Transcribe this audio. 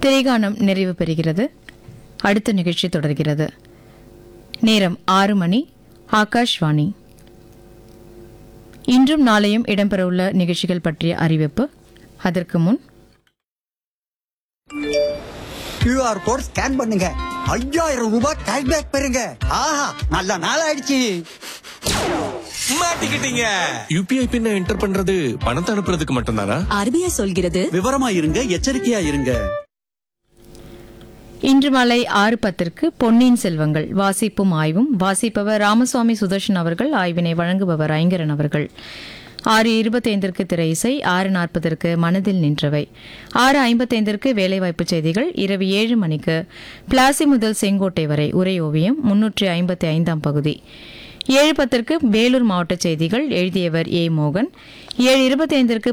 திரைகானம் நிறைவு பெறுகிறது அடுத்த நிகழ்ச்சி தொடர்கிறது நேரம் ஆறு மணி ஆகாஷ்வாணி இன்றும் நாளையும் இடம்பெறவுள்ள நிகழ்ச்சிகள் பற்றிய அறிவிப்பு அதற்கு முன் கியூஆர் கோட் ஸ்கேன் பண்ணுங்க ஐயாயிரம் ரூபாய் கேஷ்பேக் பெறுங்க ஆஹா நல்ல நாள் ஆயிடுச்சு மாட்டிக்கிட்டீங்க யூபிஐ பின்ன என்டர் பண்றது பணத்தை அனுப்புறதுக்கு மட்டும்தானா ஆர்பிஐ சொல்கிறது விவரமா இருங்க எச்சரிக்கையா இருங்க இன்று மாலை ஆறு பத்திற்கு பொன்னியின் செல்வங்கள் வாசிப்பும் ஆய்வும் வாசிப்பவர் ராமசுவாமி சுதர்ஷன் அவர்கள் ஆய்வினை வழங்குபவர் ஐங்கரன் அவர்கள் ஆறு இருபத்தைந்திற்கு திரை இசை ஆறு நாற்பதற்கு மனதில் நின்றவை ஆறு ஐம்பத்தைந்திற்கு வேலைவாய்ப்பு செய்திகள் இரவு ஏழு மணிக்கு பிளாசி முதல் செங்கோட்டை வரை உரை ஓவியம் முன்னூற்றி ஐம்பத்தி ஐந்தாம் பகுதி ஏழு பத்திற்கு வேலூர் மாவட்ட செய்திகள் எழுதியவர் ஏ மோகன் ஏழு இருபத்தைந்திற்கு